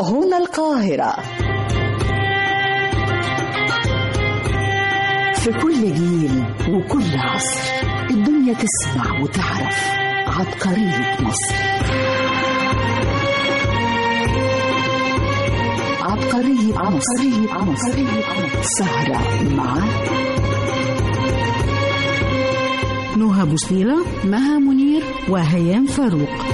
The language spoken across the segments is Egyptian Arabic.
هنا القاهرة في كل جيل وكل عصر الدنيا تسمع وتعرف عبقرية مصر عبقرية عبقرية مصر سهرة مع نهى بوصيلة مها منير وهيام فاروق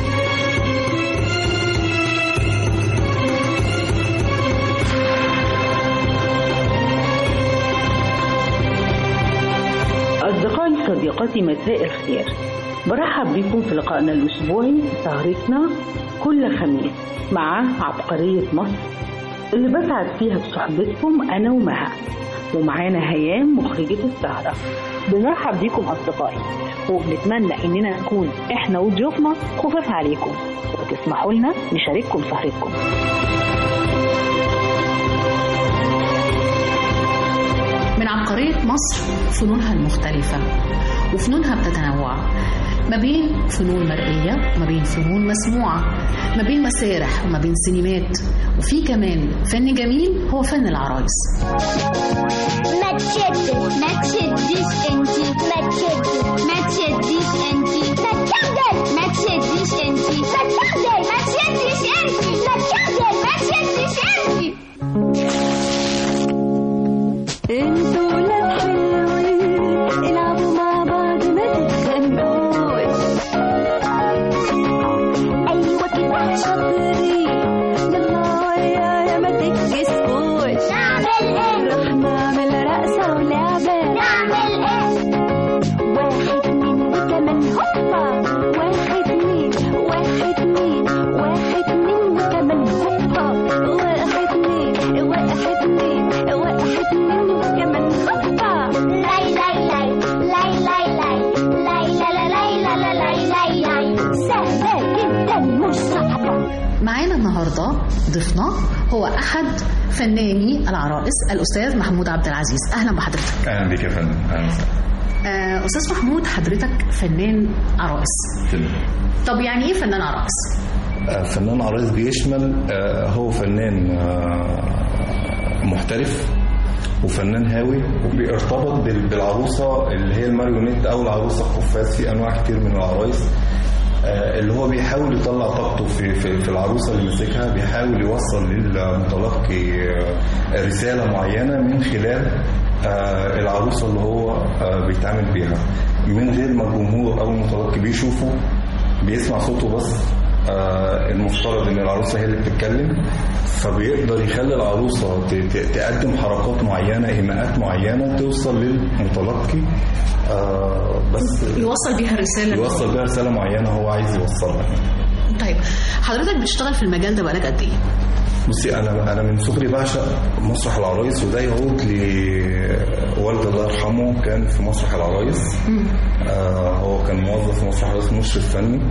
أصدقائي صديقاتي مساء الخير برحب بكم في لقائنا الأسبوعي سهرتنا كل خميس مع عبقرية مصر اللي بسعد فيها بصحبتكم أنا ومها ومعانا هيام مخرجة السهرة بنرحب بيكم أصدقائي وبنتمنى إننا نكون إحنا وضيوفنا خفاف عليكم وتسمحوا لنا نشارككم سهرتكم من عبقرية مصر فنونها المختلفة وفنونها بتتنوع ما بين فنون مرئية ما بين فنون مسموعة ما بين مسارح وما بين سينمات وفي كمان فن جميل هو فن العرايس ما تشدش ما تشديش انتي ما تشدش ما تشديش انتي ما تشدش ما تشديش انتي ما تشدش ما تشديش انتي ما تشدش ما تشديش انتي انتوا ولاد حلوين العبوا مع بعض ما تتخانقوش ايوه كده شاطرين يلا ويايا ما تتكسفوش نعمل ايه نروح نعمل رقصة ولعبة نعمل ايه واحد اتنين وكمان هوبا واحد اتنين واحد اتنين واحد اتنين وكمان هوبا واحد اتنين واحد اتنين واحد اتنين وكمان هوبا لاي لاي لاي لاي لاي لاي لاي لا لا لاي لا لا لاي لاي لاي سهلة جدا مش صعبة معانا النهاردة ضيفنا هو أحد فناني العرائس الأستاذ محمود عبد العزيز أهلا بحضرتك اهلا بك يا فندم اهلا وسهلا آه، أستاذ محمود حضرتك فنان عرائس كده. طب يعني إيه فنان عرائس؟ آه، فنان عرايس بيشمل آه، هو فنان آه، محترف وفنان هاوي وبيرتبط بال- بالعروسه اللي هي الماريونيت او العروسه القفاز في انواع كتير من العرايس آه، اللي هو بيحاول يطلع طاقته في في, في العروسه اللي ماسكها بيحاول يوصل للمتلقي آه، رساله معينه من خلال آه، العروسه اللي هو آه، بيتعامل بيها من غير ما الجمهور او المتلقي بيشوفه بيسمع صوته بس آه، المفترض ان العروسه هي اللي بتتكلم فبيقدر يخلي العروسه ت- ت- تقدم حركات معينه ايماءات معينه توصل للمتلقي آه، بس يوصل بيها الرسالة يوصل بيها رساله معينه هو عايز يوصلها طيب حضرتك بتشتغل في المجال ده بقالك قد إيه؟ بصي انا انا من صغري بعشق مسرح العرايس وده يعود لوالدي الله يرحمه كان في مسرح العرايس آه هو كان موظف في مسرح العرايس مشرف فني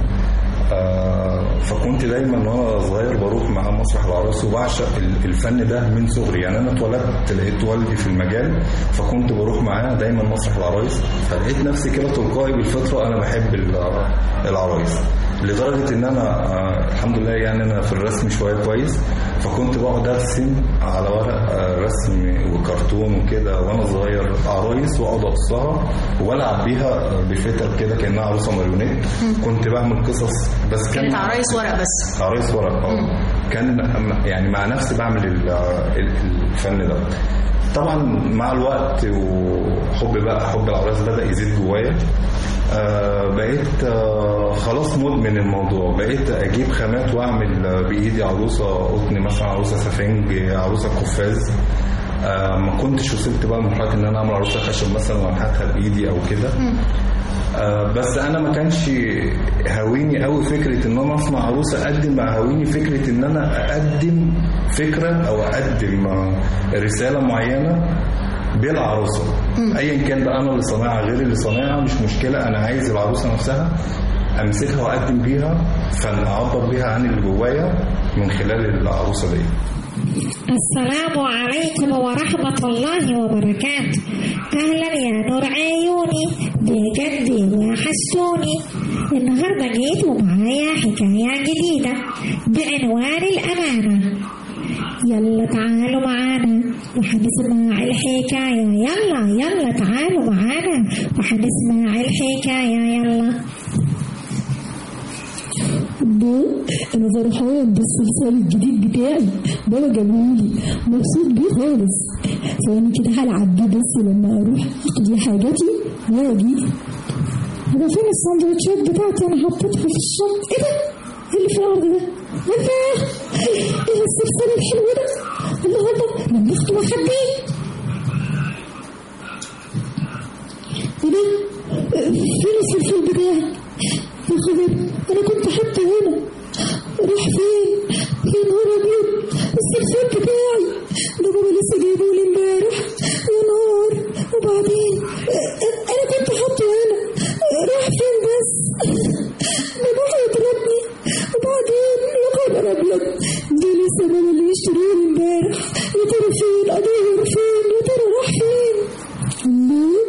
آه فكنت دايما وانا صغير بروح مع مسرح العرايس وبعشق ال- الفن ده من صغري يعني انا اتولدت لقيت والدي في المجال فكنت بروح معاه دايما مسرح العرايس فلقيت نفسي كده تلقائي بالفطره انا بحب ال- العرايس لدرجه ان انا آه الحمد لله يعني انا في الرسم شويه كويس فكنت بقعد ارسم على ورق آه رسم وكرتون وكده وانا صغير عرايس واقعد اقصها والعب بيها آه، بفتر كده كانها عروسه ماريونيت كنت بعمل قصص بس كان كانت عرايس ورق بس عرايس ورق اه كان يعني مع نفسي بعمل ال- ال- الفن ده طبعا مع الوقت وحب بقى حب العرايس بدا يزيد جوايا آه بقيت آه خلاص مدمن الموضوع بقيت اجيب خامات واعمل آه، بايدي عروسه قطن مثلا عروسه سفنج عروسه قفاز آه ما كنتش وصلت بقى لمرحله ان انا اعمل عروسه خشب مثلا وانحتها بايدي او كده آه، بس انا ما كانش هاويني قوي فكره ان انا اصنع عروسه قد ما هاويني فكره ان انا اقدم فكره او اقدم آه، رساله معينه بالعروسه ايا كان بقى انا اللي صانعها غير اللي صانعها مش مشكله انا عايز العروسه نفسها امسكها واقدم بيها فن اعبر بيها عن اللي جوايا من خلال العروسه دي السلام عليكم ورحمة الله وبركاته أهلا يا نور عيوني بجد وحشوني النهاردة جيت ومعايا حكاية جديدة بعنوان الأمانة يلا تعالوا معانا وهنسمع الحكاية يلا يلا تعالوا معانا وهنسمع الحكاية يلا بابا انا فرحان بالصلصال الجديد بتاعي بابا جابهولي مبسوط بيه خالص ثواني كده هلعب بيه بس لما اروح اقضي حاجاتي واجي هو فين السندوتشات بتاعتي انا حطيتها في الشنطة ايه ده؟ ايه اللي في الارض ده؟ الله ايه السلسال الحلو ده؟ الله الله لما اخده واخبيه ايه ده؟ فين السلسال بتاعي؟ يا خبر انا كنت حاطه هنا راح فين؟ يا نهار ابيض السلسال بتاعي ده بابا لسه جايبهولي امبارح يا نهار وبعدين انا كنت حاطه هنا راح فين بس؟ ده بابا يضربني وبعدين يا خبر ابيض دي لسه بابا اللي يشتريهولي امبارح يا ترى فين؟ ادور فين؟ يا ترى راح فين؟ الله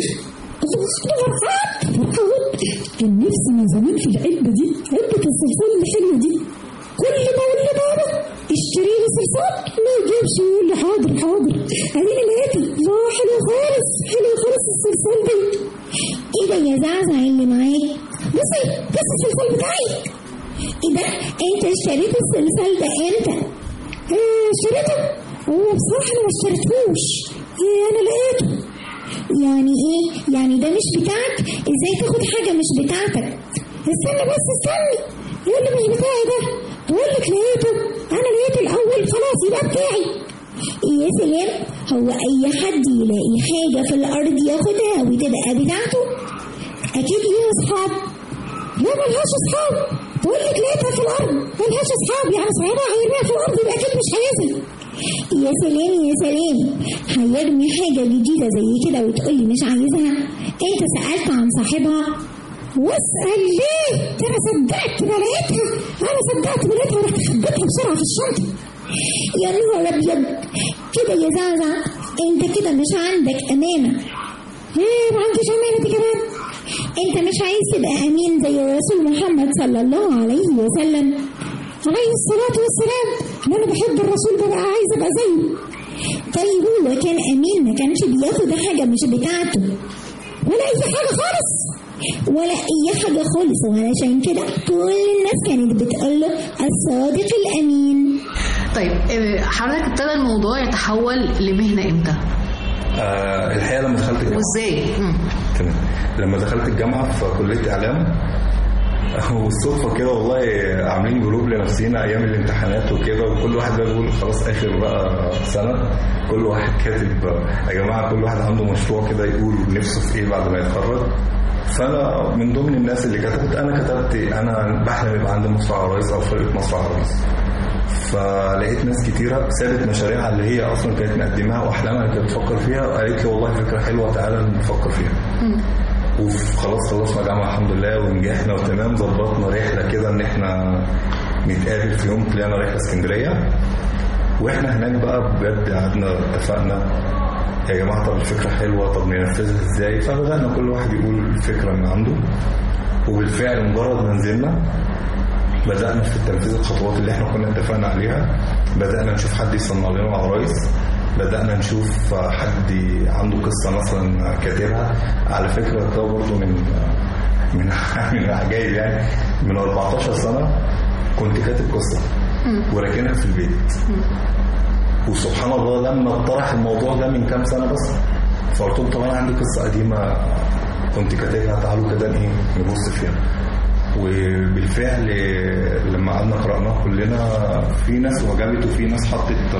انا فرحان فرحان كان نفسي من زمان في العلبة دي علبة الصلصال الحلوة دي كل ما اقول لبابا اشتري لي صلصال ما يجيبش يقول لي حاضر حاضر اديني لقيتها الله حلو خالص حلو خالص الصلصال دي ايه ده يا زعزع اللي معاك بصي بصي الصلصال بتاعي ايه ده انت اشتريت الصلصال ده امتى؟ اه اشتريته هو بصراحة انا ما اشتريتهوش ايه انا لقيته يعني ايه يعني ده مش بتاعك ازاي تاخد حاجه مش بتاعتك استنى بس استنى يقول لي مش بتاعي ده بقول لك لقيته انا لقيته الاول خلاص يبقى بتاعي يا سلام هو اي حد يلاقي حاجه في الارض ياخدها وتبقى بتاعته اكيد ليه اصحاب لا ملهاش اصحاب بقول لك لقيتها في الارض ملهاش اصحاب يعني صاحبها هيرميها في الارض يبقى اكيد مش هيزن يا سلام يا سلام هيرمي حاجة جديدة زي كده وتقولي مش عايزها انت سألت عن صاحبها واسأل ليه ده انا صدقت ما لقيتها انا صدقت ما لقيتها ورحت خبيتها بسرعة في الشنطة يا نهار ابيض كده يا زعزع انت كده مش عندك امانة ايه ما عنديش امانة دي كمان انت مش عايز تبقى امين زي الرسول محمد صلى الله عليه وسلم عليه الصلاة والسلام أنا بحب الرسول ببقى عايزة أبقى زيه طيب هو كان أمين ما كانش بياخد حاجة مش بتاعته ولا أي حاجة خالص ولا أي حاجة خالص وعلشان كده كل الناس كانت بتقول له الصادق الأمين طيب آه، حضرتك ابتدى الموضوع يتحول لمهنه امتى؟ آه الحقيقه لما دخلت الجامعه وازاي؟ مم. تمام لما دخلت الجامعه في كليه اعلام والصدفة كده والله عاملين جروب لنفسينا أيام الامتحانات وكده وكل واحد بقى بيقول خلاص آخر بقى سنة كل واحد كاتب يا جماعة كل واحد عنده مشروع كده يقول نفسه في إيه بعد ما يتخرج فأنا من ضمن الناس اللي كتبت أنا كتبت أنا بحلم يبقى عندي مصنع عرايس أو فرقة مصنع عرايس فلقيت ناس كتيرة سابت مشاريعها اللي هي أصلا كانت مقدماها وأحلامها كانت بتفكر فيها وقالت لي والله فكرة حلوة تعالى نفكر فيها وخلاص خلصنا جامعة الحمد لله ونجحنا وتمام ظبطنا رحلة كده ان احنا نتقابل في يوم طلعنا رحلة اسكندرية واحنا هناك بقى بجد قعدنا اتفقنا يا جماعة طب الفكرة حلوة طب ننفذها ازاي فبدأنا كل واحد يقول الفكرة من عنده وبالفعل مجرد ما نزلنا بدأنا في تنفيذ الخطوات اللي احنا كنا اتفقنا عليها بدأنا نشوف حد يصنع لنا عرايس بدأنا نشوف حد عنده قصة مثلا كاتبها على فكرة ده برضه من من من العجائب يعني من 14 سنة كنت كاتب قصة وراكنها في البيت وسبحان الله لما اتطرح الموضوع ده من كام سنة بس فقلت لهم طب انا عندي قصة قديمة كنت كاتبها تعالوا كده ايه نبص فيها وبالفعل لما قعدنا قرأناها كلنا في ناس وجبت وفي ناس حطت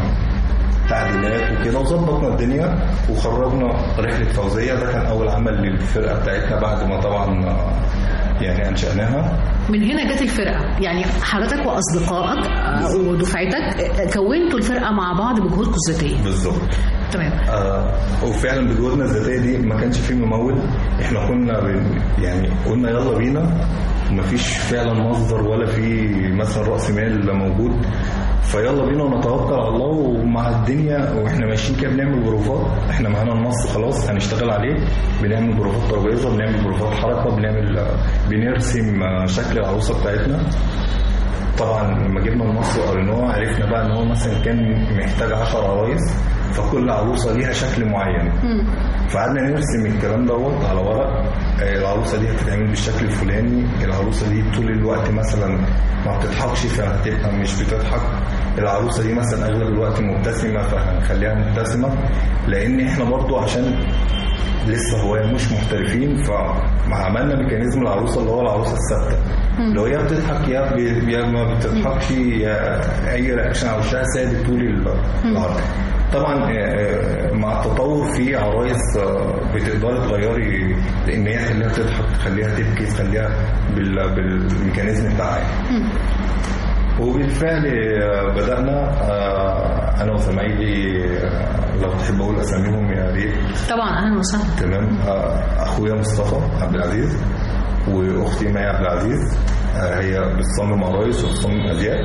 تعديلات وكده وظبطنا الدنيا وخرجنا رحلة فوزية ده كان أول عمل للفرقة بتاعتنا بعد ما طبعا يعني أنشأناها من هنا جت الفرقه يعني حضرتك واصدقائك آه، ودفعتك آه، كونتوا الفرقه مع بعض بجهودكم الذاتيه بالظبط تمام آه وفعلا بجهودنا الذاتيه دي ما كانش فيه ممول احنا كنا بن يعني قلنا يلا بينا مفيش فعلا مصدر ولا في مثلا راس مال موجود فيلا بينا ونتوكل على الله ومع الدنيا واحنا ماشيين كده بنعمل بروفات احنا معانا النص خلاص هنشتغل عليه بنعمل بروفات ترابيزه بنعمل بروفات حركه بنعمل بنرسم شكل العروسه بتاعتنا طبعا لما جبنا النص وقريناه عرفنا بقى ان هو مثلا كان محتاج 10 عرايس فكل عروسه ليها شكل معين فقعدنا نرسم الكلام دوت على ورق آه، العروسه دي هتتعمل بالشكل الفلاني العروسه دي طول الوقت مثلا ما بتضحكش فهتبقى مش بتضحك العروسه دي مثلا اغلب الوقت مبتسمه فهنخليها مبتسمه لان احنا برضو عشان لسه هواية مش محترفين فعملنا ميكانيزم العروسه اللي هو العروسه الثابته لو هي بتضحك يا ب- يا ما بتضحكش يا اي رياكشن على وشها ثابت طول ال- العرض طبعا آه، آه، مع التطور في عرايس آه، بتقدري تغيري ان هي تخليها تضحك تخليها تبكي تخليها بال- بالميكانيزم بتاعها يعني. وبالفعل آه، بدأنا آه، أنا وزمايلي آه، لو تحب أقول أساميهم يا ريت طبعا اهلا وسهلا تمام آه، أخويا مصطفى عبد العزيز وأختي مي عبد العزيز آه، هي بتصمم عرايس وبتصمم أزياء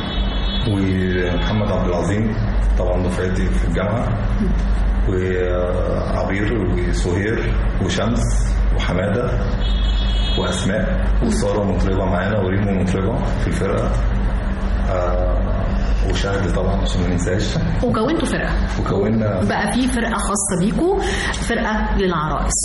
ومحمد عبد العظيم طبعا دفعتي في الجامعة وعبير وسهير وشمس وحمادة وأسماء وسارة مطربة معانا وريمو مطربة في الفرقة آه، وشهد طبعا عشان ما ننساش وكونتوا فرقه وكونا بقى في فرقه خاصه بيكوا فرقه للعرايس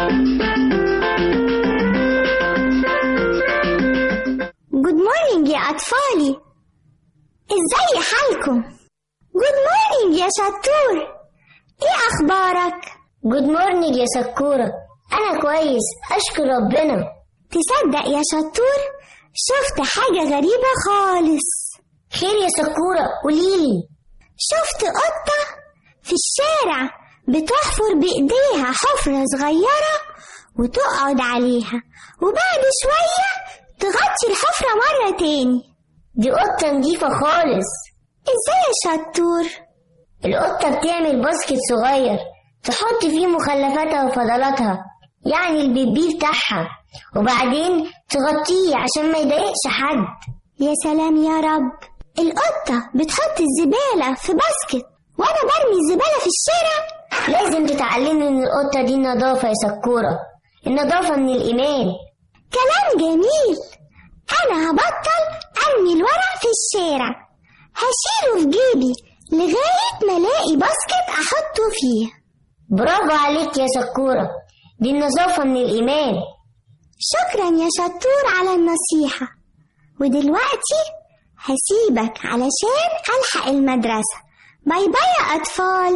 جود مورنينج يا أطفالي ازاي حالكم جود مورنينج يا شطور ايه أخبارك جود مورنينج يا سكورة أنا كويس أشكر ربنا تصدق يا شطور شفت حاجة غريبة خالص خير يا سكورة قوليلي شفت قطة في الشارع بتحفر بإيديها حفرة صغيرة وتقعد عليها وبعد شوية تغطي الحفرة مرة تاني دي قطة نضيفة خالص ازاي يا شطور القطة بتعمل باسكت صغير تحط فيه مخلفاتها وفضلاتها يعني البيبي بتاعها وبعدين تغطيه عشان ما يضايقش حد يا سلام يا رب القطة بتحط الزبالة في باسكت وأنا برمي الزبالة في الشارع لازم تتعلمي من القطة دي النظافة يا سكورة النظافة من الإيمان كلام جميل أنا هبطل أرمي الورق في الشارع هشيله في جيبي لغاية ما ألاقي باسكت أحطه فيه برافو عليك يا سكورة دي النظافة من الإيمان شكرا يا شطور على النصيحة ودلوقتي هسيبك علشان ألحق المدرسة باي باي يا أطفال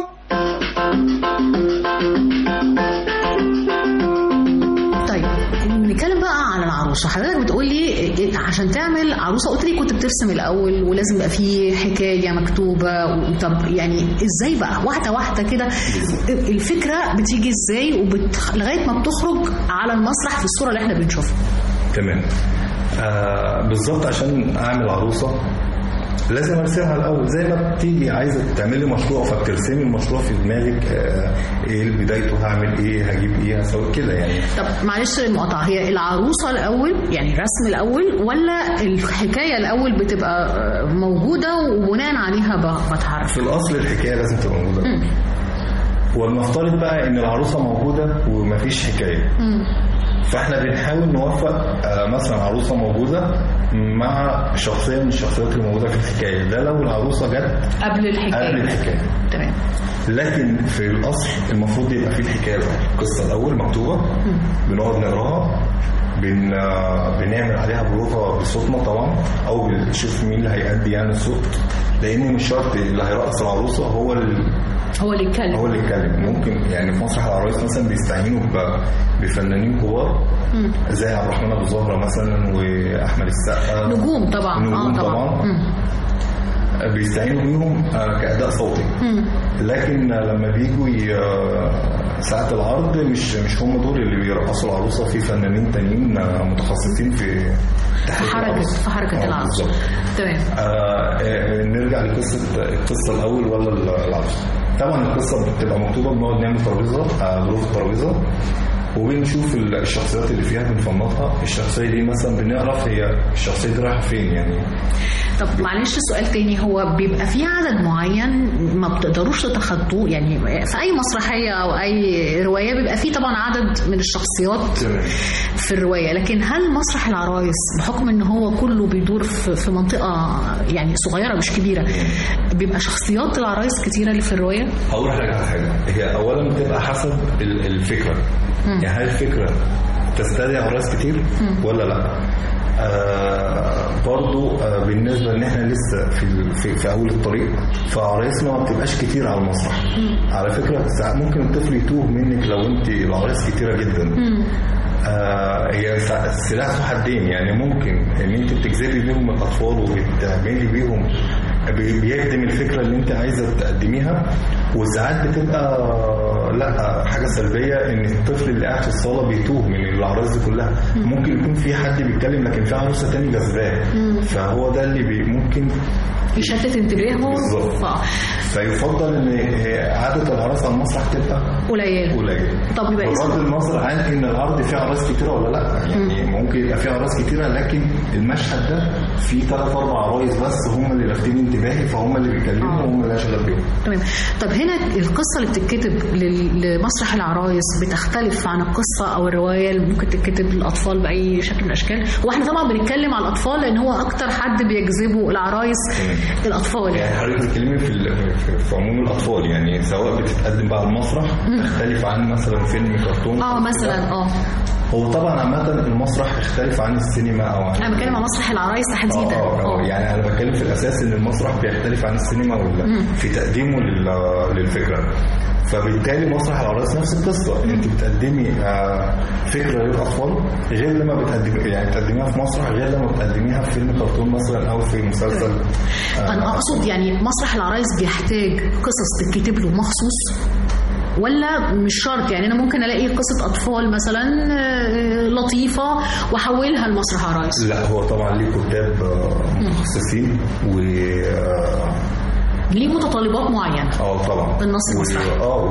طيب نتكلم بقى عن العروسه حضرتك بتقول لي عشان تعمل عروسه قلت لي كنت بترسم الاول ولازم يبقى في حكايه مكتوبه طب يعني ازاي بقى واحده واحده كده الفكره بتيجي ازاي وبت... لغايه ما بتخرج على المسرح في الصوره اللي احنا بنشوفها تمام آه بالظبط عشان اعمل عروسه لازم ارسمها الاول زي ما بتيجي عايزه تعملي مشروع فبترسمي المشروع في دماغك آه ايه بدايته هعمل ايه هجيب ايه هسوي كده يعني طب معلش المقاطعه هي العروسه الاول يعني الرسم الاول ولا الحكايه الاول بتبقى آه، موجوده وبناء عليها ب- بتعرف في الاصل الحكايه لازم تبقى موجوده ولنفترض بقى ان العروسه موجوده ومفيش حكايه فاحنا بنحاول نوفق آه، مثلا عروسه موجوده مع شخصيه من الشخصيات اللي موجوده في الحكايه ده لو العروسه جت قبل الحكايه قبل الحكايه تمام لكن في الاصل المفروض يبقى في الحكايه الأول. القصه الاول مكتوبه بنقعد نقراها بن آه، بنعمل عليها بروفه بصوتنا طبعا او بنشوف مين اللي هيأدي يعني الصوت لان مش شرط اللي هيرقص العروسه هو ال... هو اللي يتكلم هو اللي يتكلم ممكن يعني في مسرح العرايس مثلا بيستعينوا ب- بفنانين كبار زي عبد الرحمن ابو زهره مثلا واحمد السقا نجوم طبعا نجوم اه طبعا طبعا مم. بيستعينوا بيهم آه، كأداء صوتي مم. لكن لما بيجوا ي- ساعة العرض مش مش هم دول اللي بيرقصوا العروسة في فنانين تانيين آه، متخصصين في في تحريك حركه العروسة. في حركه آه، العروسه بالظبط. تمام آه، آه، نرجع لقصة القصة الأول ولا ال- العروسة طبعا القصة بتبقى مكتوبة بنقعد نعمل ترابيزة آه، ظروف الترابيزة وبنشوف ال- الشخصيات اللي فيها بنفنطها الشخصيه دي مثلا بنعرف هي الشخصيه دي رايحه فين يعني طب معلش سؤال تاني هو بيبقى في عدد معين ما بتقدروش تتخطوه يعني في اي مسرحيه او اي روايه بيبقى في طبعا عدد من الشخصيات تمام في الروايه لكن هل مسرح العرايس بحكم ان هو كله بيدور في في منطقه يعني صغيره مش كبيره بيبقى شخصيات العرايس كتيره اللي في الروايه هقول لحضرتك على حاجه هي اولا بتبقى حسب ال- الفكره يعني هل الفكره تستدعي عرايس كتير ولا لا آه برضو آه بالنسبه ان احنا لسه في, ال- في, في اول الطريق فعرايسنا ما بتبقاش كتير على المسرح على فكره ساعات ممكن الطفل يتوه منك لو انت العرايس كتيره جدا آه هي سا- سلاح ذو حدين يعني ممكن ان انت بتجذبي بيهم الاطفال وبتعملي بيهم بي- بيخدم الفكره اللي انت عايزه تقدميها وساعات بتبقى لا حاجه سلبيه ان الطفل اللي قاعد في الصاله بيتوه من الاعراض دي كلها ممكن يكون في حد بيتكلم لكن في عروسه تاني جذباه فهو ده اللي بي ممكن يشتت انتباهه بالظبط. ف- فيفضل ان عدد العراس على المسرح تبقى قليل قليل طب يبقى بغض اسم النظر عن ان العرض فيه اعراس كتيره ولا لا يعني ممكن يبقى فيه اعراس كتيره لكن المشهد ده فيه ثلاث اربع عرايس بس هم اللي لافتين انتباهي فهم اللي بيتكلموا وهم اللي شغال بيهم تمام طب هنا القصه اللي بتتكتب لل- لمسرح العرايس بتختلف عن القصه او الروايه اللي ممكن تتكتب للاطفال باي شكل من الاشكال واحنا طبعا بنتكلم على الاطفال لان هو اكتر حد بيجذبه العرايس الاطفال يعني حضرتك بتتكلمي في, ال- في, في عموم الاطفال يعني سواء بتتقدم بقى على المسرح تختلف عن مثلا فيلم كرتون اه مثلا اه هو طبعا عامه المسرح اختلف عن السينما او عن انا بتكلم عن مسرح العرايس تحديدا اه اه يعني انا بتكلم في الاساس ان المسرح بيختلف عن السينما ولا في تقديمه لل- للفكره فبالتالي مسرح العرايس نفس القصه انت بتقدمي آه، فكره للاطفال غير لما بتقدمي يعني بتقدميها في مسرح غير لما بتقدميها في فيلم كرتون مثلا او في مسلسل آه، انا اقصد يعني مسرح العرايس بيحتاج قصص تتكتب له مخصوص ولا مش شرط يعني انا ممكن الاقي قصه اطفال مثلا آه، لطيفه واحولها لمسرح عرايس لا هو طبعا ليه كتاب آه، متخصصين و آه، ليه متطلبات معينه اه طبعا بالنص و- المسرحي. اه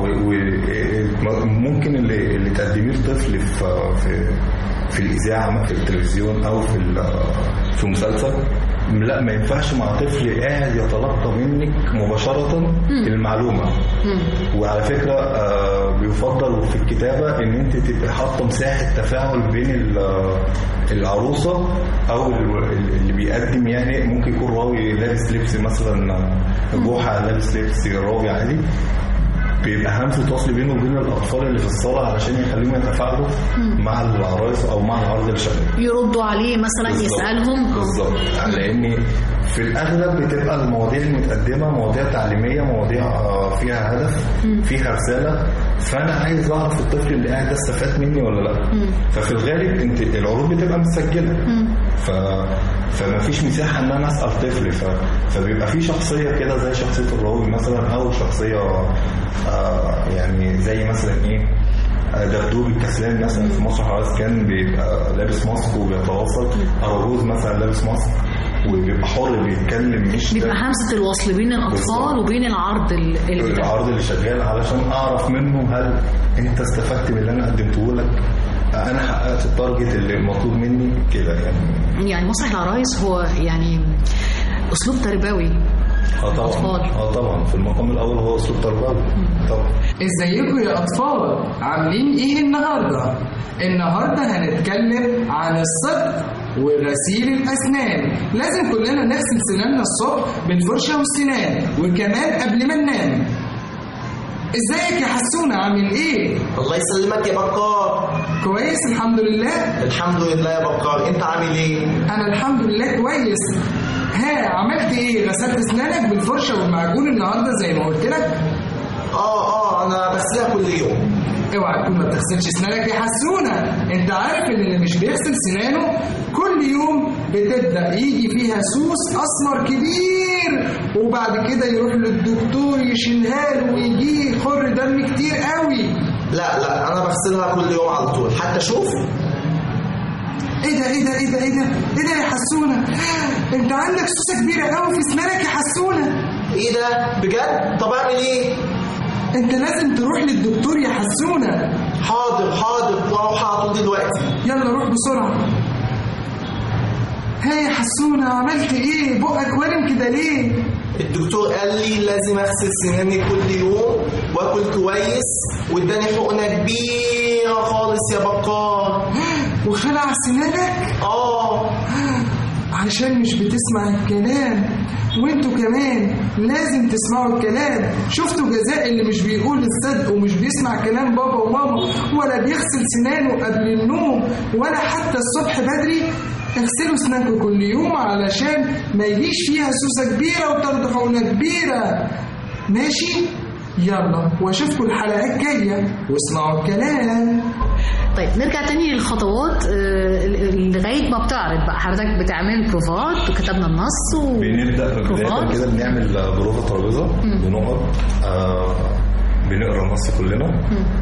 وممكن اللي اللي تقدميه لطفل في في في الاذاعه في التلفزيون او في ال- في مسلسل لا ما ينفعش مع طفل قاعد يتلقى منك مباشره المعلومه وعلى فكره آه، بيفضل في الكتابه ان انت تبقى حاطه مساحه تفاعل بين ال- العروسه او ال- اللي بيقدم يعني ممكن يكون راوي لابس لبس مثلا جحا لابس لبس راوي عادي بيبقى همزه وصل بينه وبين الاطفال اللي في الصاله علشان يخليهم يتفاعلوا مع العرايس او مع العرض اللي شغال يردوا عليه مثلا بالظبط. يسالهم بالظبط لان في الاغلب بتبقى المواضيع المتقدمه مواضيع تعليميه مواضيع آه، فيها هدف فيها رساله فانا عايز اعرف الطفل اللي قاعد ده استفاد مني ولا لا ففي الغالب انت العروض بتبقى مسجله ف فما فيش مساحه ان انا اسال طفل ف... فبيبقى في شخصيه كده زي شخصيه الراوي مثلا او شخصيه آه يعني زي مثلا ايه دبدوب الكسلان مثلا في مسرح العرايس كان بيبقى لابس ماسك وبيتواصل اراجوز مثلا لابس ماسك وبيبقى حر بيتكلم مش بيبقى همزه الوصل بين الاطفال بالظبط. وبين العرض ال- اللي بيتعمل. العرض اللي شغال علشان اعرف منه هل انت استفدت من اللي انا قدمته لك انا حققت التارجت اللي مطلوب مني كده يعني يعني مسرح العرايس هو يعني اسلوب تربوي اه طبعا أطفال. اه طبعا في المقام الاول هو اسلوب تربوي طبعا ازيكم يا اطفال عاملين ايه النهارده النهارده هنتكلم عن الصدق وغسيل الاسنان لازم كلنا نغسل سناننا الصبح بالفرشه والسنان وكمان قبل ما ننام ازيك يا حسونه عامل ايه الله يسلمك يا بكار كويس الحمد لله الحمد لله يا بكار انت عامل ايه انا الحمد لله كويس ها عملت ايه غسلت اسنانك بالفرشه والمعجون النهارده زي ما قلت لك اه اه انا بغسلها كل يوم اوعى تكون ما بتغسلش اسنانك يا حسونه انت عارف ان اللي مش بيغسل سنانه كل يوم بتبدا يجي فيها سوس اسمر كبير وبعد كده يروح للدكتور يشيلها له ويجي يخر دم كتير قوي لا لا انا بغسلها كل يوم على طول حتى شوف ايه ده ايه ده ايه ده ايه ده ايه ده يا حسونه انت عندك سوسه كبيره قوي في اسنانك يا حسونه ايه ده بجد طب اعمل ايه انت لازم تروح للدكتور يا حسونه حاضر حاضر واروح على طول دلوقتي يلا روح بسرعة ها يا حسونة عملت ايه بقك ورم كده ليه الدكتور قال لي لازم اغسل سناني كل يوم واكل كويس واداني حقنه كبيره خالص يا بكار وخلع سنانك اه عشان مش بتسمع الكلام وانتوا كمان لازم تسمعوا الكلام شفتوا جزاء اللي مش بيقول الصدق ومش بيسمع كلام بابا وماما ولا بيغسل سنانه قبل النوم ولا حتى الصبح بدري اغسلوا سنانكم كل يوم علشان ما يجيش فيها سوسة كبيرة وتاخدوا حقنة كبيرة ماشي يلا واشوفكم الحلقة الجاية واسمعوا الكلام طيب نرجع تاني للخطوات آه، لغايه ما بتعرض بقى حضرتك بتعمل بروفات وكتبنا النص و... بنبدا بدايه بروفات. كده بنعمل بروفه ترابيزه بنقعد آه بنقرا النص كلنا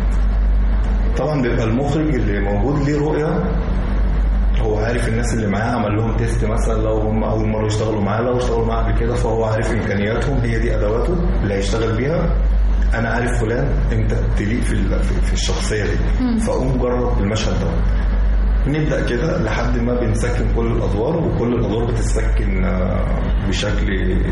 طبعا بيبقى المخرج اللي موجود ليه رؤيه هو عارف الناس اللي معاه عمل لهم تيست مثلا لو هم اول مره يشتغلوا معاه لو اشتغلوا معاه قبل كده فهو عارف امكانياتهم هي دي ادواته اللي هيشتغل بيها انا عارف فلان انت تليق في ال- في- في الشخصيه دي فاقوم جرب المشهد ده نبدا كده لحد ما بنسكن كل الادوار وكل الادوار بتتسكن آه، بشكل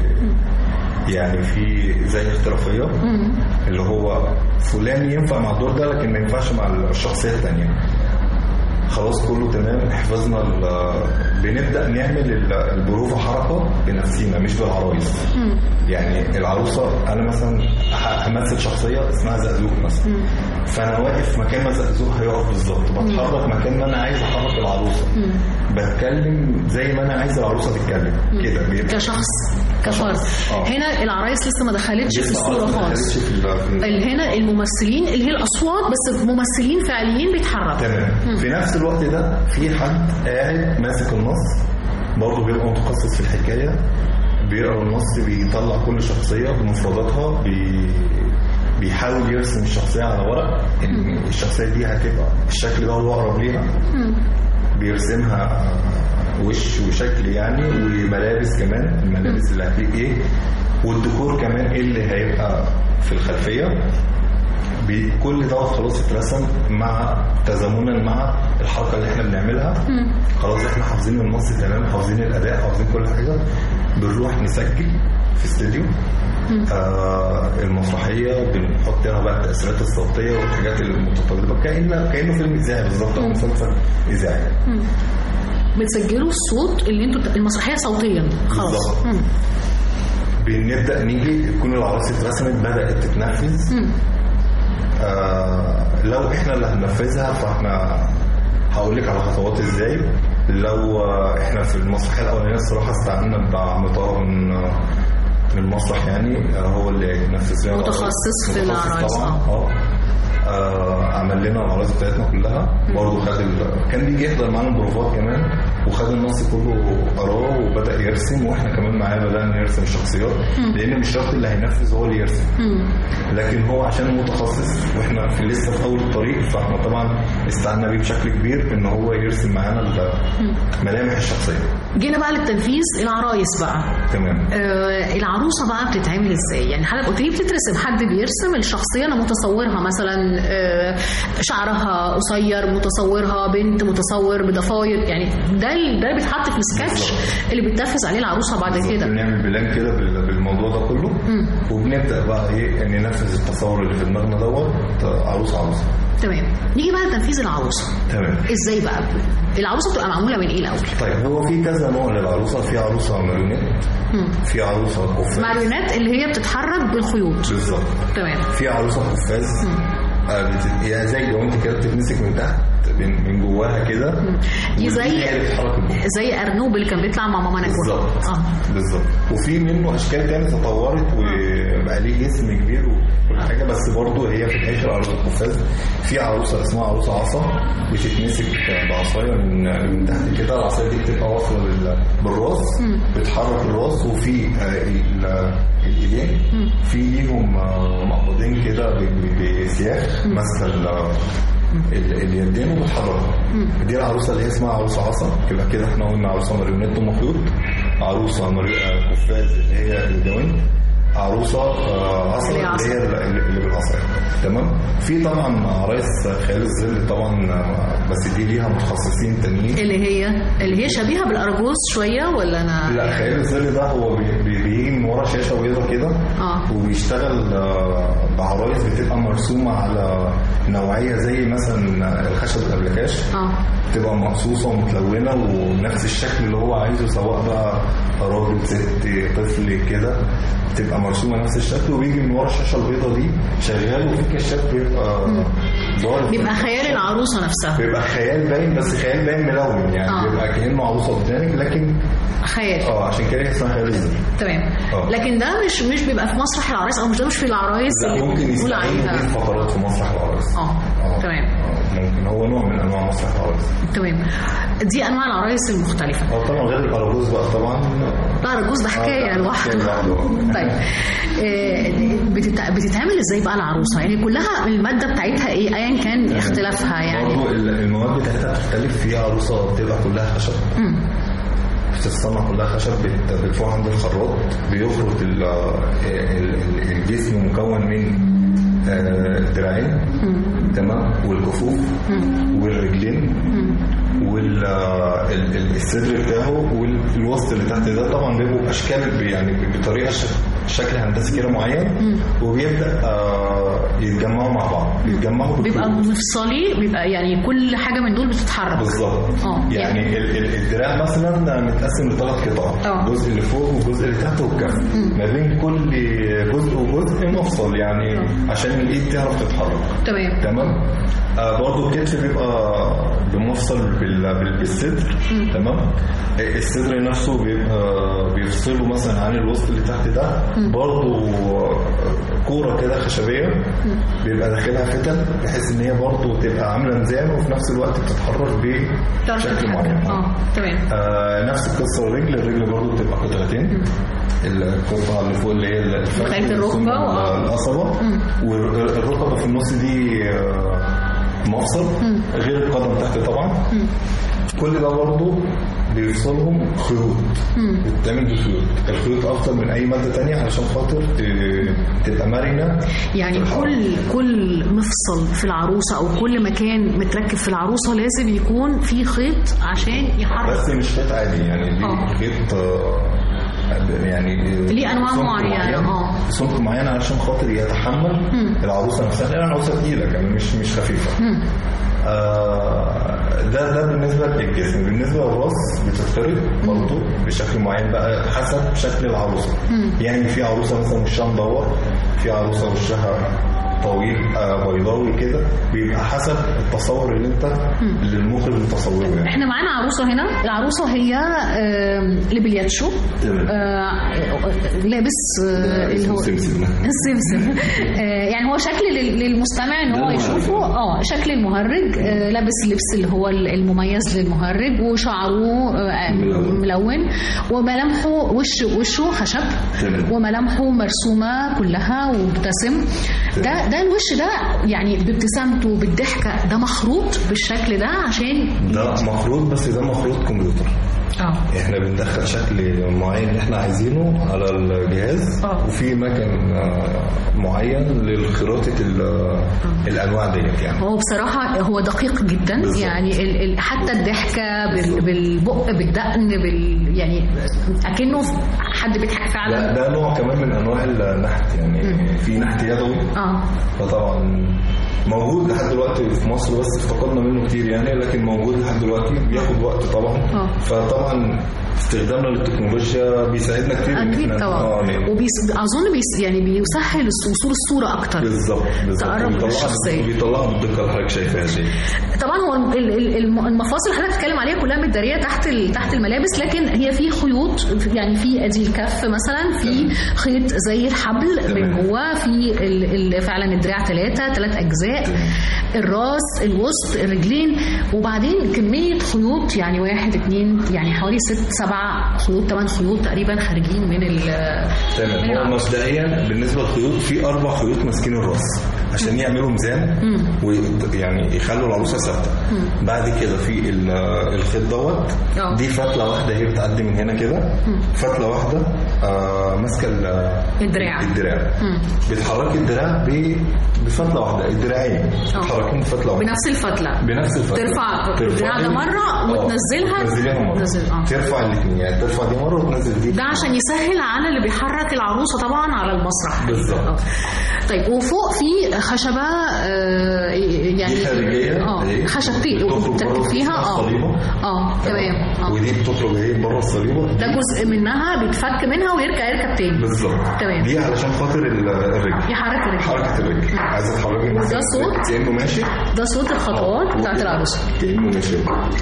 يعني في زي احترافيه اللي هو فلان ينفع مع الدور ده لكن ما ينفعش مع الشخصيه الثانيه خلاص كله تمام حفظنا ال- بنبدا نعمل ال- البروفه حركه بنفسينا مش بالعرايس يعني العروسه انا مثلا ه- همثل شخصيه اسمها زقزوق مثلا فانا واقف مكان ما زقزوق هيقف بالظبط بتحرك مكان ما انا عايز احرك العروسه بتكلم زي ما انا عايز العروسه تتكلم كده بيبقى كشخص كفرد آه. هنا العرايس لسه ما دخلتش في لسه الصوره أصلاً ما خالص دخلتش في ال- في ال- اللي هنا الممثلين اللي هي الاصوات بس ممثلين فعليين بيتحركوا تمام في نفس الوقت ده في حد قاعد ماسك النص برضه بيبقى متخصص في الحكايه بيقرا النص بيطلع كل شخصيه بمفرداتها بي بيحاول يرسم الشخصيه على ورق ان الشخصيه دي هتبقى الشكل ده هو اقرب ليها بيرسمها وش وشكل يعني وملابس كمان الملابس اللي هتليق ايه والديكور كمان ايه اللي هيبقى في الخلفيه بي- كل دوت خلاص اترسم مع تزامنا مع الحركه اللي احنا بنعملها خلاص احنا حافظين النص تمام حافظين الاداء حافظين كل حاجه بنروح نسجل في استوديو آه المسرحيه بنحط لها بقى التاثيرات الصوتيه والحاجات المتطلبه كانه كانه فيلم اذاعي بالظبط او مسلسل اذاعي بتسجلوا الصوت اللي انتوا المسرحيه صوتيا خلاص بالظبط. مم. بنبدا نيجي تكون العروسه اترسمت بدات تتنفذ مم. آه لو احنا اللي هننفذها فاحنا هقول لك على خطوات ازاي لو آه، احنا في المسرحيه الاولانيه الصراحه استعنا بعم طه من آه، من المسرح يعني آه، هو اللي نفذ لنا متخصص في متخصص العرايس، طبعا آه. اه آه، عمل لنا العرايس بتاعتنا كلها برضه خد ال... كان بيجي يحضر معانا البروفات كمان وخد النص كله قراه وبدا يرسم واحنا كمان معاه بدانا نرسم الشخصيات لان مش شرط اللي هينفذ هو اللي يرسم لكن هو عشان متخصص واحنا في لسه في اول الطريق فاحنا طبعا استعنا بيه بشكل كبير ان هو يرسم معانا ال- ملامح الشخصيه جينا بقى للتنفيذ العرايس بقى تمام آه العروسه بقى بتتعمل ازاي يعني حضرتك قلت لي بتترسم حد بيرسم الشخصيه انا متصورها مثلا آه شعرها قصير متصورها بنت متصور بضفاير يعني ده ال- ده بيتحط في السكتش اللي بتنفذ عليه العروسه بعد كده بنعمل بلان كده بال- بالموضوع ده كله مم. وبنبدا بقى ايه ننفذ التصور اللي في دماغنا دوت عروسه عروسه تمام نيجي بقى لتنفيذ العروسه تمام ازاي بقى العروسه بتبقى معموله من ايه الاول طيب هو في كذا نوع للعروسه في عروسه ماريونيت مم. في عروسه قفاز ماريونات اللي هي بتتحرك بالخيوط بالظبط تمام في عروسه قفاز آه بت... يعني زي لو انت كده بتتمسك من تحت من, من جواها كده دي ودي زي هي اللي بتتحرك من جوه. زي ارنوب اللي كان بيطلع مع ماما نجوى بالظبط اه بالظبط وفي منه اشكال تانية تطورت وبقى ليه جسم كبير وكل حاجه بس برضه هي في الاخر عروسه قفاز في عروسه اسمها عروسه عصا بتتمسك بعصايه من من تحت كده العصايه دي بتبقى واصله لل- بالراس بتحرك الراس وفي آه، ال- الايدين في ليهم آه، مقبضين كده ب- ب- بسياخ ماسكه ال- ال- اليدين وبتحركها دي العروسه اللي هي اسمها عروسه عصا يبقى كده احنا قلنا عروسه ماريونيت ومخيوط عروسه مري... آه، قفاز اللي هي الجوين عروسه آه، اللي هي عصر اللي هي اللي اللي بالعصايه تمام في طبعا عرايس خيال الظل طبعا آه، بس دي ليها متخصصين تانيين اللي هي اللي هي شبيهه بالارجوز شويه ولا انا لا خيال الظل ده هو بي- بي- بيجي من ورا شاشه بيضه كده اه وبيشتغل آه، بعرايس بتبقى مرسومه على نوعيه زي مثلا الخشب الابلكاش اه تبقى مقصوصه ومتلونه ونفس الشكل اللي هو عايزه سواء بقى راجل ست طفل كده تبقى مرسومه نفس الشكل وبيجي من ورا الشاشه البيضاء دي شغال وفي كشاف بيبقى ضارب بيبقى خيال العروسه نفسها بيبقى خيال باين بس خيال باين ملون يعني آه. بيبقى كانه عروسه قدامك لكن خيال اه عشان كده هي اسمها خيال الظل تمام آه. لكن ده مش مش بيبقى في مسرح العرايس او مش ده مش في العرايس لا اللي ممكن بنقول يستعين بيه عليها فترات في مسرح العرايس اه تمام آه، ممكن هو نوع من انواع مسرح العرايس تمام دي انواع العرايس المختلفه اه طبعا غير الأراجوز بقى طبعا لا الرجوز ده حكايه آه، لوحده حكاية لوحده. طيب آه، بتت- بتتعمل ازاي بقى العروسه يعني كلها الماده بتاعتها ايه ايا كان اختلافها يعني برضه ال- المواد بتاعتها بتختلف في عروسه بتبقى كلها خشب مم. بتتصنع كلها خشب بت- بتروح عند الخراط بيخرط ال- ال- ال- الجسم مكون من آه، الدراعين تمام والكفوف والرجلين والصدر بتاعه والوسط اللي تحت ده طبعا بيبقوا اشكال يعني بطريقه ش- شكل هندسي كده معين وبيبدا آه، يتجمعوا مع بعض بيتجمعوا بيبقى بالطول. مفصلي بيبقى يعني كل حاجه من دول بتتحرك بالظبط اه يعني ال- ال- الدراع مثلا متقسم لثلاث قطع اه. الجزء اللي فوق والجزء اللي تحت والكف ما بين كل جزء وجزء مفصل يعني عشان الايد تعرف تتحرك تمام تمام آه برضو الكتف بيبقى بمفصل بال- بال- بالصدر تمام آه، الصدر نفسه بيبقى بيفصله مثلا عن الوسط اللي تحت ده برضو كوره كده خشبيه بيبقى داخلها فتل بحيث ان هي برضو تبقى عامله ميزان وفي نفس الوقت بتتحرك تعرف بشكل تتحرك. معين اه تمام آه نفس القصه الرجل الرجل برضو بتبقى قطعتين القطعه اللي فوق اللي هي الفخذ بتاعت الركبة ثم و- القصبه والركبه في النص دي آه، مفصل غير القدم تحت طبعا كل ده برضه بيفصلهم خيوط بتتعمل بخيوط الخيوط افضل من اي ماده تانية علشان خاطر ت- تبقى مرنه يعني كل كل مفصل في العروسه او كل مكان متركب في العروسه لازم يكون في خيط عشان يحرك بس مش خيط عادي يعني آه. ليه خيط آه، يعني ليه أنواع سمك معينة، معين- آه. سمك معين علشان خاطر يتحمل العروسه نفسها لان العروسه تقيله يعني مش مش خفيفه آه، ده ده بالنسبه للجسم بالنسبه للراس بتتخرط برضه بشكل معين بقى حسب شكل العروسه يعني في عروسه مثلا وشها مدور في عروسه وشها طويل آه، بيضاوي كده بيبقى حسب التصور اللي انت اللي المخرج متصوره يعني احنا معانا عروسه هنا العروسه هي آم، لبلياتشو تمام. آه، لابس آه، اللي هو سمسم. السمسم آه، يعني هو شكل لل- للمستمع ان هو يشوفه اه شكل المهرج آه، لابس اللبس اللي هو المميز للمهرج وشعره آه، ملون وملامحه وش وشه خشب تمام. وملامحه مرسومه كلها ومبتسم ده ده الوش ده يعني بابتسامته بالضحكه ده مخروط بالشكل ده عشان ده مخروط بس ده مخروط كمبيوتر اه احنا بندخل شكل معين اللي احنا عايزينه على الجهاز آه. وفي مكان آه، معين للخراطة ال- الانواع ديت يعني هو بصراحة هو دقيق جدا بالظبط. يعني ال ال حتى الضحكة بال بالبق بالدقن بال يعني أكنه حد بيضحك ده, فعلا ده نوع كمان من انواع النحت يعني في نحت يدوي اه فطبعا موجود لحد دلوقتي في مصر بس افتقدنا منه كتير يعني لكن موجود لحد دلوقتي بياخد وقت طبعا آه. فطبعا استخدامنا للتكنولوجيا بيساعدنا كتير إن أكيد إحنا- طبعا آه، يعني وبيس أظن بيس يعني بيسهل وصول الصورة أكتر بالظبط بالظبط تقرب من وبيطلعها- الشخصية. بيطلعها بالدقه اللي حضرتك شايفاها دي طبعا هو ال- ال- الم- المفاصل اللي حضرتك بتتكلم عليها كلها متداريه تحت ال- تحت الملابس لكن هي في خيوط يعني في ادي الكف مثلا في خيط زي الحبل من جوه في ال- ال- فعلا الدراع ثلاثه ثلاث اجزاء الراس الوسط الرجلين وبعدين كميه خيوط يعني واحد اتنين يعني حوالي ست سبع خيوط ثمان خيوط تقريبا خارجين من ال تمام من هو العروسة. مبدئيا بالنسبه للخيوط في اربع خيوط ماسكين الراس عشان يعملوا ميزان ويعني يخلوا العروسه ثابته بعد كده في ال- الخيط دوت آه. دي فتله واحده هي بتعدي من هنا كده فتله واحده آه، ماسكه ال- الدراع. الدراع بتحركي الدراع ب- بفتله واحده الدراعين بتحركيهم بفتله واحده بنفس الفتله بنفس الفتله ترفع الدراع ده مره آه، وتنزلها تنزليها مره تنزل اه ترفع الاثنين يعني ترفع دي مره وتنزل دي ده عشان يسهل على اللي بيحرك العروسه طبعا على المسرح بالظبط. آه. طيب وفوق في خشبه آه يعني دي خارجيه اه أهي. خشبتين بتخرج بتركب بره فيها اه الصليبه اه تمام اه ودي بتخرج اهي بره الصليبه ده جزء منها بيتفك منها ويرجع يركب تاني بالظبط تمام. دي علشان خاطر ال- الرجل يحرك الرجل حركه الرجل عايزه تحركي وده مثلا صوت؟ كانه ماشي ده صوت الخطوات بتاعت العروسه كانه ماشي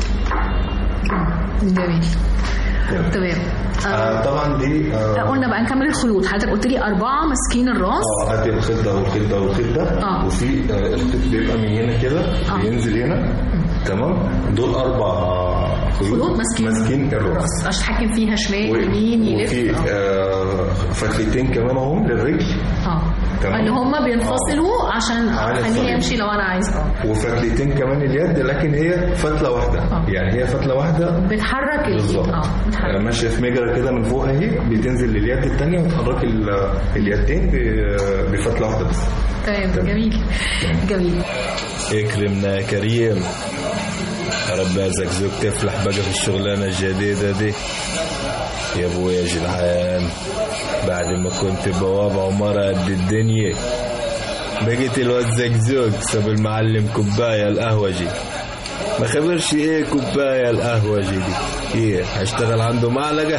جميل تمام آه. آه طبعا دي اه قلنا بقى نكمل الخيوط حضرتك قلت لي أربعة ماسكين الراس اه ادي الخيط ده والخيط ده والخيط ده آه. وفي آه الخيط بيبقى من هنا كده آه. بينزل هنا تمام دول اربع خيوط ماسكين ماسكين الراس عشان تحكم فيها شمال و- يمين يلف وفي آه فتلتين كمان اهم للرجل اه تمام. اللي هم بينفصلوا عشان عن اخليه الصليب. يمشي لو انا عايز اه وفتلتين كمان اليد لكن هي فتله واحده آه. يعني هي فتله واحده بتحرك الايد بالظبط اه بتحرك آه، ماشيه في مجرى كده من فوق اهي بتنزل لليد الثانيه وتحرك ال- اليدين ب- بفتله واحده بس تمام جميل جميل اكرمنا يا كريم يا رب يا زكزوك تفلح بقى في الشغلانة الجديدة دي يا ابويا يا جدعان بعد ما كنت بواب عمارة قد الدنيا بقيت الواد زكزوك ساب المعلم كوباية القهوجي ما خبرش ايه كوباية القهوجي دي ايه هشتغل عنده معلقة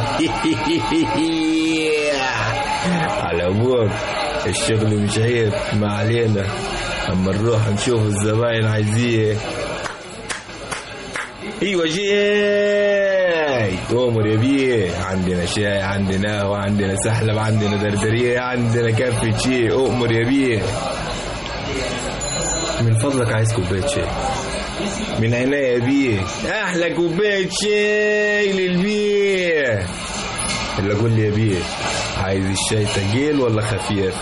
على ابوك الشغل مش عيب ما علينا اما نروح نشوف الزباين عايزين ايه ايوه جاي امر يا بيه عندنا شاي عندنا قهوه عندنا سحلب عندنا دردريه عندنا كافة شاي امر يا بيه من فضلك عايز كوبايه شاي من عينيا يا بيه احلى كوبايه شاي للبيه اللي اقول لي يا بيه عايز الشاي تقيل ولا خفيف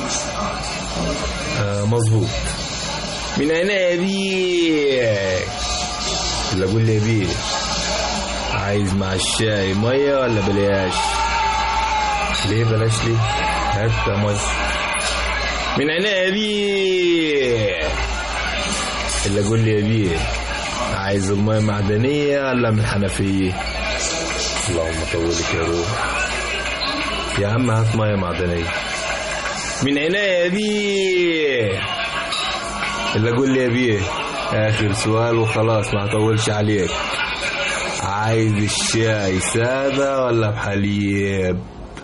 آه مظبوط من عينيا يا بيه اللي اقول لي يا بيه عايز مع الشاي ميه ولا بلاش ليه بلاش ليه هات ميه من عينيا يا بيه اللي اقول لي يا بيه عايز الميه معدنيه ولا من الحنفيه اللهم طولك يا روح يا عم هات ميه معدنيه من عينيا يا بيه اللي اقول لي يا بيه اخر سؤال وخلاص ما هطولش عليك عايز الشاي ساده ولا بحليب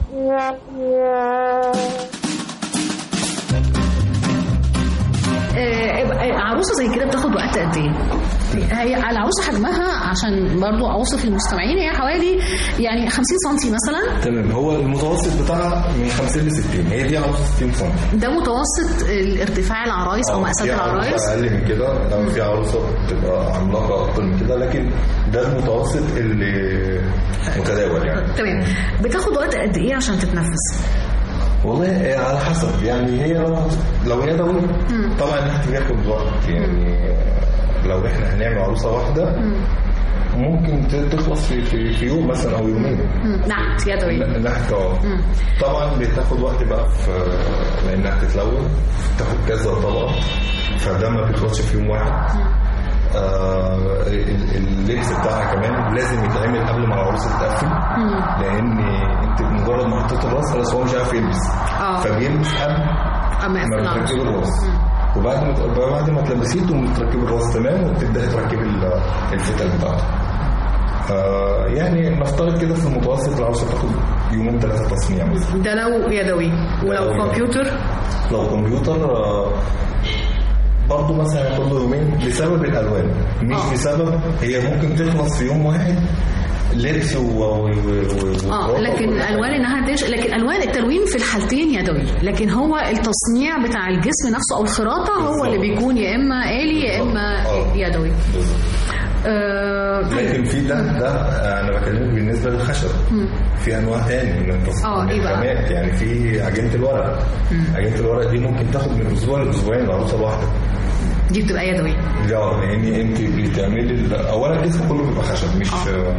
آه، آه، عروسه زي كده بتاخد وقت قد ايه؟ هي العروسه حجمها عشان برضو اوصف للمستمعين هي حوالي يعني 50 سم مثلا تمام هو المتوسط بتاعها من 50 ل 60 هي دي عروسه 60 سم ده متوسط الارتفاع العرايس او مقاسات في عروسة العرايس اقل من كده لو في عروسه بتبقى عملاقه اكتر من كده لكن ده المتوسط اللي متداول يعني تمام بتاخد وقت قد ايه عشان تتنفس؟ والله آه، على حسب يعني هي لو لو يدوي طبعا احنا بياخد وقت يعني لو احنا هنعمل عروسه واحده ممكن ت- تخلص في, في, في يوم مثلا او يومين مم، نحت يدوي لا نحت اه طبعا بتاخد وقت بقى في لانها تتلون تاخد كذا طبقه فده ما بيخلصش في يوم واحد آه ال- اللبس بتاعها كمان لازم يتعمل قبل ما العروسه تتقفل لان انت مجرد ما حطيت الراس خلاص هو مش عارف يلبس اه فبيلبس قبل اما ما يقفل العروسة. بتركبي الراس وبعد ما بعد ما تلبسيه تقوم تركبي الراس تمام وتبداي تركبي ال- الفتل بتاعته آه يعني نفترض كده في المتوسط العروسه بتاخد يومين ثلاثه تصنيع مثلا ده لو يدوي ولو يدوي. كمبيوتر لو كمبيوتر آه برضه مثلا ياخد له يومين بسبب الالوان مش آه. بسبب هي ممكن تخلص في يوم واحد لبس و و و اه و- لكن الوان انها تش... لكن الوان التلوين في الحالتين يدوي لكن هو التصنيع بتاع الجسم نفسه او الخراطه هو بالظبط. اللي بيكون يا اما آلي يا اما آه. يدوي بالظبط. آه لكن في ده ده انا بكلمك بالنسبه للخشب في انواع تاني من التصميم اه، ايه بقى؟ الخامات. يعني في عجينه الورق عجينه الورق دي ممكن تاخد من اسبوع لاسبوعين العروسه الواحده دي بتبقى يدوي لا لان انت بتعملي ال- اولا الجسم كله بيبقى خشب مش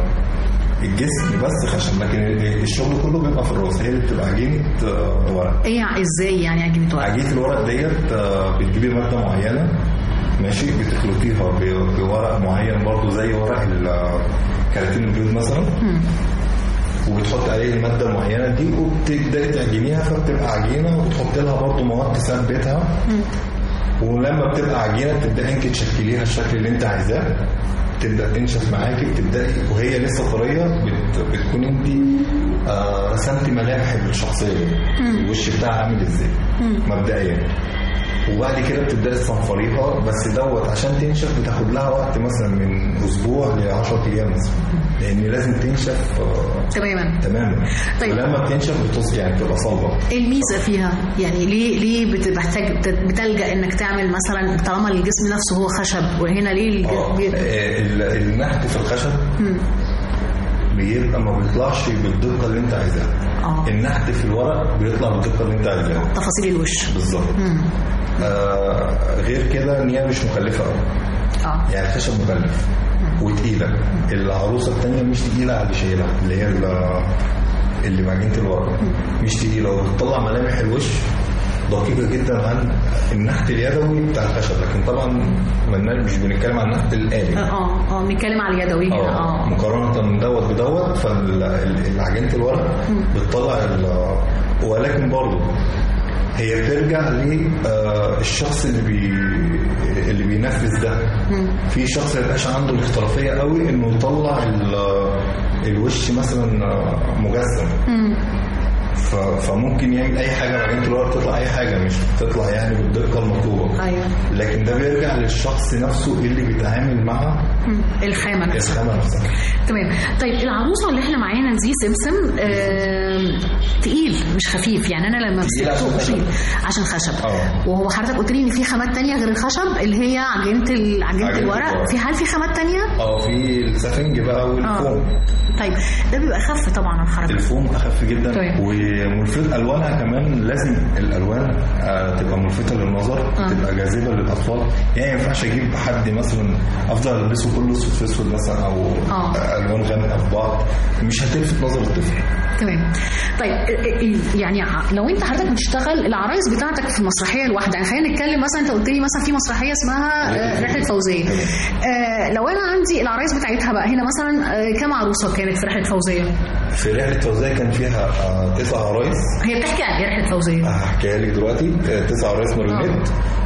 الجسم بس خشب لكن الشغل كله بيبقى في الراس هي اللي بتبقى عجينه آه، ورق ايه ازاي يعني عجينه ورق عجينه الورق ديت آه، بتجيبي ماده معينه ماشي بتخلطيها ب- بورق معين برضو زي ورق ال- كراتين البيض مثلا وبتحط عليه الماده المعينه دي وبتبداي تعجنيها فبتبقى عجينه وبتحط لها برضو مواد تثبتها ولما بتبقى عجينه بتبداي انت تشكليها الشكل اللي انت عايزاه تبدا تنشف معاكي بتبداي وهي لسه طريه بت بتكون انت آه رسمتي ملامح الشخصيه الوش بتاعها عامل ازاي مبدئيا وبعد كده بتبداي تصنفريها بس دوت عشان تنشف بتاخد لها وقت مثلا من اسبوع ل 10 ايام مثلا لان لازم تنشف آه تماما تماما طيب. ولما بتنشف بتص يعني بتبقى صلبه ايه الميزه فيها يعني ليه ليه بت- بتحتاج بت- بتلجا انك تعمل مثلا طالما الجسم نفسه هو خشب وهنا ليه الج- اه بي- آه، ال- النحت في الخشب مم. بيبقى ما بيطلعش بالدقه اللي انت عايزاها اه النحت في الورق بيطلع بالدقه اللي انت عايزاها تفاصيل الوش بالظبط مم. آه غير كده ان هي مش مكلفه قوي اه يعني الخشب مكلف وتقيله العروسه الثانيه مش تقيله على اللي شايلها اللي هي ال- اللي بعجينه الورق مش تقيله وبتطلع ملامح الوش دقيقة جدا عن النحت اليدوي بتاع الخشب لكن طبعا ملنا- مش بنتكلم عن النحت الآلي اه اه بنتكلم على اليدوي هنا اه اه مقارنة من دوت بدوت فالعجينة الورق بتطلع ال- ولكن برضه هي بترجع للشخص اللي بي اللي بينفذ ده في شخص ما يبقاش عنده الاحترافيه قوي انه يطلع ال- الوش مثلا مجسم ف- فممكن يعمل اي حاجه بعدين الورق تطلع اي حاجه مش تطلع يعني بالدقه المطلوبه ايوه لكن ده بيرجع للشخص نفسه اللي بيتعامل مع مم. الخامه نفسها الخامه نفسها تمام طيب العروسه اللي احنا معانا دي سمسم آم، تقيل مش خفيف يعني انا لما تقيل عشان مسكته خشب. تقيل عشان خشب اه. وهو حضرتك قلت لي ان في خامات تانية غير الخشب اللي هي عجينه ال- عجينه عجينة الورق الورق. في هل في خامات تانية؟ اه في السفنج بقى والفوم طيب ده بيبقى خف طبعا عن الحركه الفوم اخف جدا طيب. وملفت الوانها كمان لازم الالوان آه تبقى ملفته للنظر آه. تبقى جاذبه للاطفال يعني ما ينفعش اجيب حد مثلا افضل البسه كله اسود في اسود مثلا او آه. الوان غامقه في بعض مش هتلفت نظر الطفل تمام طيب ال- ال- يعني ع- لو انت حضرتك بتشتغل العرايس بتاعتك في مسرحيه الواحده يعني خلينا نتكلم مثلا انت قلت لي مثلا في مسرحيه اسمها آه، رحله فوزيه آه لو انا عندي العرايس بتاعتها بقى هنا مثلا آه، كام عروسه كانت في رحله فوزيه في رحله فوزيه كان فيها آه تسع عرايس هي بتحكي عن ايه رحله فوزيه هحكيها لك دلوقتي آه، تسع عرايس ماريونيت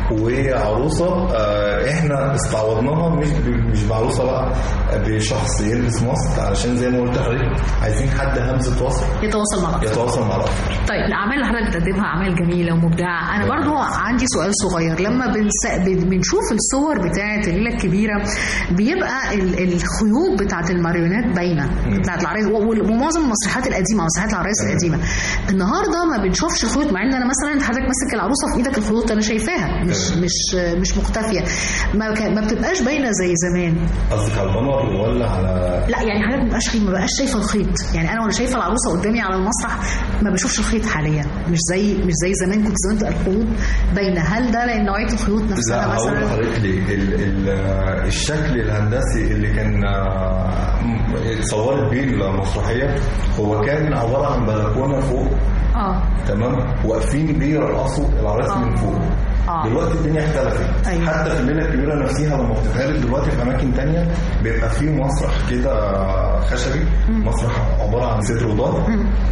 وعروسه آه، احنا استعوضناها مش ب- مش بعروسه بقى بشخص يلبس ماسك علشان زي ما قلت لحضرتك عايزين حد همزه وصل يتواصل مع بعض يتواصل مع الاطفال طيب الاعمال اللي حضرتك بتقدمها اعمال جميله ومبدعه انا برضو عندي سؤال صغير لما بنس... بن- بنشوف الصور بتاعه الليله الكبيره بيبقى ال... الخيوط بتاعه الماريونات باينه بتاعه العرايس و- وال- ومعظم المسرحيات القديمه مسرحيات العرايس القديمه النهارده ما بنشوفش الخيوط مع ان انا مثلا حضرتك ماسك العروسه في ايدك الخيوط انا شايفاها مش مش مش مختفيه ما, ك... ما بتبقاش باينه زي زمان قصدك على البنر ولا على لا يعني حضرتك ما بقاش ما بقاش شايفه الخيط يعني انا وانا شايفه العروسه قدامي على المسرح ما بشوفش الخيط حاليا مش زي مش زي زمان كنت زمان تبقى الخيوط باينه هل ده لان نوعيه الخيوط لا نفسها هقول مثلا لحضرتك ليه ال- ال- الشكل الهندسي اللي كان آه، م- اتصورت بيه المسرحيه هو كان عباره عن بلكونه فوق اه تمام واقفين بيرقصوا العرايس آه. من فوق آه. دلوقتي الدنيا اختلفت أيوة. حتى في الليله الكبيره نفسها لما بتتعرض دلوقتي في اماكن تانية بيبقى في مسرح كده خشبي مسرح عباره عن صدر وظهر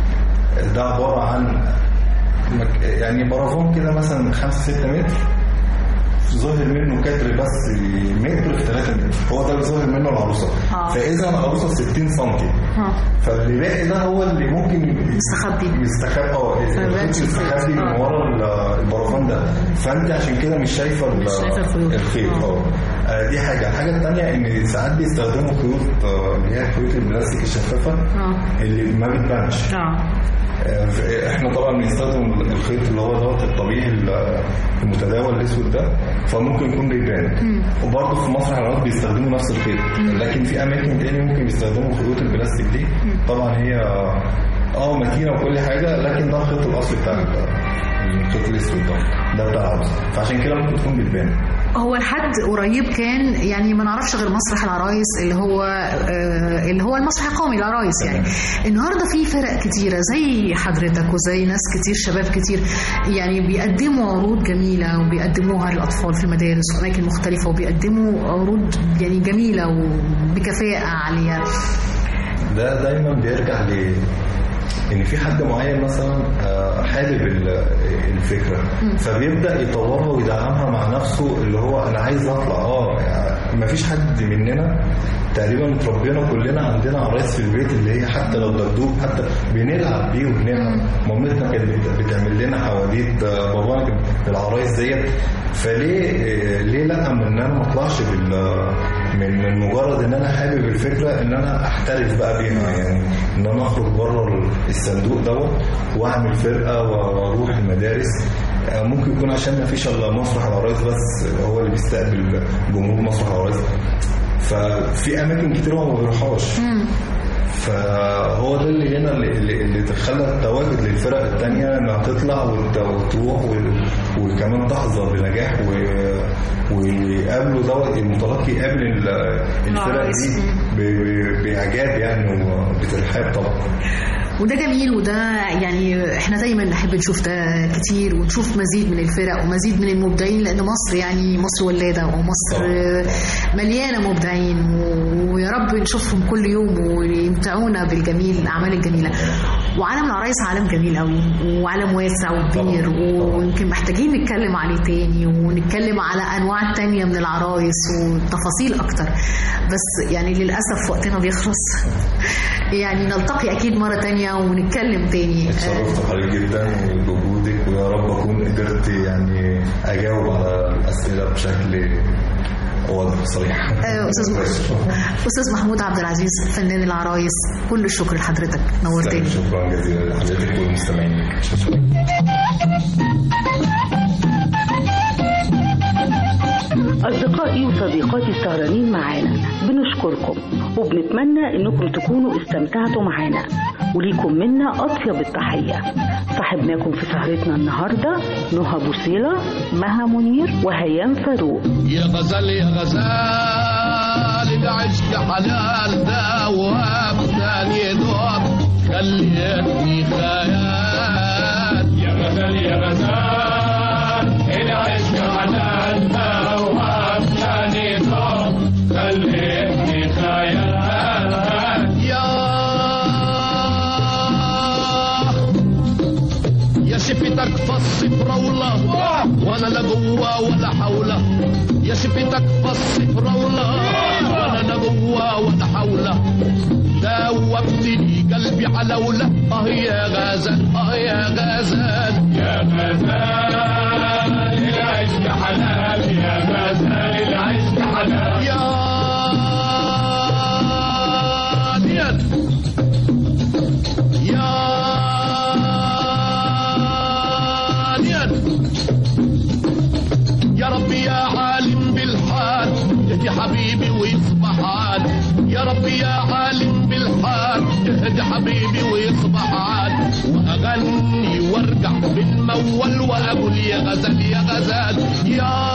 ده عباره عن مك- يعني برافون كده مثلا 5 6 متر ظاهر منه كتر بس متر في 3 متر هو ده اللي ظاهر منه العروسه آه. فاذا العروسه 60 سم اه فاللي باقي ده هو اللي ممكن مستخبي مستخبي اه فبانش الخيط مستخبي من آه. ورا ال- البرفان ده فانت عشان كده مش شايفه ال- مش شايفة الخيوط. الخيط اه آه، دي حاجه الحاجه الثانيه ان ساعات بيستخدموا خيوط آه، اللي هي الخيوط البلاستيك الشفافه اه اللي ما بتبانش اه آه، احنا طبعا بنستخدم الخيط اللي هو دوت الطبيعي المتداول الاسود ده فممكن يكون بيبان وبرضه في مصر العراق بيستخدموا نفس الخيط لكن في اماكن تاني ممكن يستخدموا خيوط البلاستيك دي طبعا هي اه متينه وكل حاجه لكن ده الخيط الاصلي بتاع ال- الخيط الاسود ده ده بتاع العروسه فعشان كده ممكن تكون بتبان هو لحد قريب كان يعني ما نعرفش غير مسرح العرايس اللي هو آه اللي هو المسرح القومي للعرايس يعني النهارده في فرق كتيره زي حضرتك وزي ناس كتير شباب كتير يعني بيقدموا عروض جميله وبيقدموها للاطفال في المدارس واماكن مختلفه وبيقدموا عروض يعني جميله وبكفاءه عاليه ده دايما بيرجع ل ان في حد معين مثلا آه، حابب ال- الفكره فبيبدا يطورها ويدعمها مع نفسه اللي هو انا عايز اطلع اه يعني ما فيش حد مننا تقريبا اتربينا كلنا عندنا عرايس في البيت اللي هي حتى لو دبدوب حتى بنلعب بيه وبنلعب مامتنا كانت بت- بتعمل لنا حواديت آه، بابانا كان بالعرايس ديت فليه آه، ليه لا من ان انا ما اطلعش بال من من مجرد ان انا حابب الفكره ان انا احترف بقى بيها يعني ان انا اخرج بره الصندوق دوت واعمل فرقه واروح المدارس آه، ممكن يكون عشان ما فيش الا مسرح العرايس بس هو اللي بيستقبل جمهور مسرح العرايس ففي اماكن كتير هو ما بيروحهاش فهو ده اللي هنا اللي, اللي اللي خلى التواجد للفرق التانية انها تطلع وت- وتروح و- وكمان تحظى بنجاح و- ويقابلوا دوت المتلقي يقابل ال- الفرق دي ب- ب- باعجاب يعني وبترحاب طبعا وده جميل وده يعني احنا دايما نحب نشوف ده كتير ونشوف مزيد من الفرق ومزيد من المبدعين لان مصر يعني مصر ولاده ومصر مليانه مبدعين و- ويا رب نشوفهم كل يوم ويمتعونا بالجميل الاعمال الجميله وعالم العرايس عالم جميل قوي وعالم واسع وكبير ويمكن محتاجين نتكلم عليه تاني ونتكلم على انواع تانية من العرايس وتفاصيل اكتر بس يعني للاسف وقتنا بيخلص يعني نلتقي اكيد مره تانية ونتكلم تاني اتشرفت حضرتك جدا بوجودك ويا رب اكون قدرت يعني اجاوب على الاسئله بشكل واضح وصريح آه، استاذ استاذ محمود عبد العزيز فنان العرايس كل الشكر لحضرتك نورتني شكرا جزيلا لحضرتك والمستمعين أصدقائي وصديقاتي السهرانين معانا بنشكركم وبنتمنى إنكم تكونوا استمتعتوا معانا وليكم منا أطيب التحية صاحبناكم في سهرتنا النهاردة نهى بوصيلة مها منير وهيام فاروق يا غزال يا غزال العشق حلال ده وابدان يدوب خليتني خيال يا غزال يا غزال العشق حلال ده وابدان يدوب خليتني خيال يا يا شفتك فص برولة وانا لا جوا ولا حولة يا شفتك فص برولة وانا لا جوا ولا حولة دوبتني قلبي على ولا اه يا غزال اه يا غزال يا غزال العشق حلال يا غزال العشق حلال يا نيت يا نيت يا ربي يا عالم بالحال اهدي حبيبي ويصبح عال يا ربي يا عالم بالحال اهدي حبيبي ويصبح عال واغني وارجع بالمول واقول يا غزال يا غزال يا